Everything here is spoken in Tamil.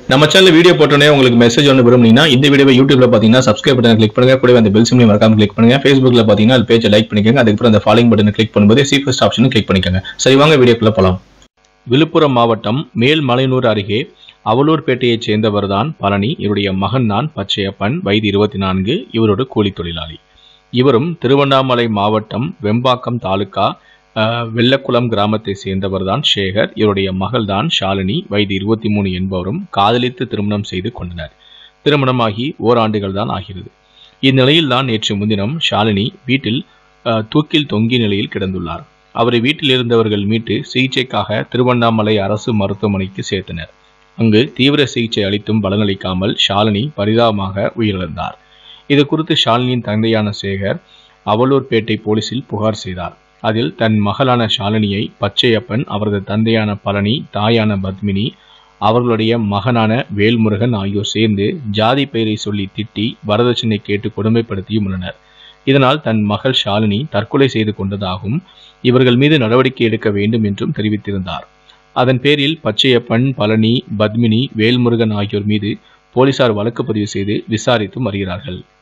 நம்ம சேனல் வீடியோ போட்டோன்னே உங்களுக்கு மெசேஜ் ஒன்று விரும்புனீங்கன்னா இந்த வீடியோவை யூடியூப்ல பார்த்தீங்கன்னா சப்ஸ்கிரைப் பட்டன் கிளிக் பண்ணுங்க கூடவே அந்த பெல் சிம்லையும் மறக்காம கிளிக் பண்ணுங்க ஃபேஸ்புக்ல பார்த்தீங்கன்னா அது பேஜை லைக் பண்ணிக்கோங்க அதுக்கப்புறம் அந்த ஃபாலோயிங் பட்டனை கிளிக் பண்ணும்போது சி ஃபர்ஸ்ட் ஆப்ஷனும் கிளிக் பண்ணிக்கோங்க சரி வாங்க வீடியோக்குள்ள போலாம் விழுப்புரம் மாவட்டம் மேல்மலையனூர் அருகே அவலூர்பேட்டையைச் சேர்ந்தவர்தான் பழனி இவருடைய மகன் தான் பச்சையப்பன் வயது இருபத்தி நான்கு இவரோட கூலி தொழிலாளி இவரும் திருவண்ணாமலை மாவட்டம் வெம்பாக்கம் தாலுகா அஹ், வெள்ளக்குளம் கிராமத்தை சேர்ந்தவர்தான் சேகர் இவருடைய மகள்தான் ஷாலினி வயது இருபத்தி மூணு என்பவரும் காதலித்து திருமணம் செய்து கொண்டனர் திருமணமாகி ஓராண்டுகள் தான் ஆகிறது இந்நிலையில் தான் நேற்று முன்தினம் ஷாலினி வீட்டில் அஹ், தூக்கில் தொங்கிய நிலையில் கிடந்துள்ளார் அவரை வீட்டில் இருந்தவர்கள் மீட்டு சிகிச்சைக்காக திருவண்ணாமலை அரசு மருத்துவமனைக்கு சேர்த்தனர் அங்கு தீவிர சிகிச்சை அளித்தும் பலனளிக்காமல் ஷாலினி பரிதாபமாக உயிரிழந்தார் இது குறித்து ஷாலினியின் தந்தையான சேகர் அவலூர்பேட்டை போலீசில் புகார் செய்தார் அதில் தன் மகளான ஷாலினியை பச்சையப்பன் அவரது தந்தையான பழனி தாயான பத்மினி அவர்களுடைய மகனான வேல்முருகன் ஆகியோர் சேர்ந்து ஜாதி பெயரை சொல்லி திட்டி வரதட்சணை கேட்டு கொடுமைப்படுத்தியும் உள்ளனர் இதனால் தன் மகள் ஷாலினி தற்கொலை செய்து கொண்டதாகவும் இவர்கள் மீது நடவடிக்கை எடுக்க வேண்டும் என்றும் தெரிவித்திருந்தார் அதன் பேரில் பச்சையப்பன் பழனி பத்மினி வேல்முருகன் ஆகியோர் மீது போலீசார் வழக்கு பதிவு செய்து விசாரித்தும் வருகிறார்கள்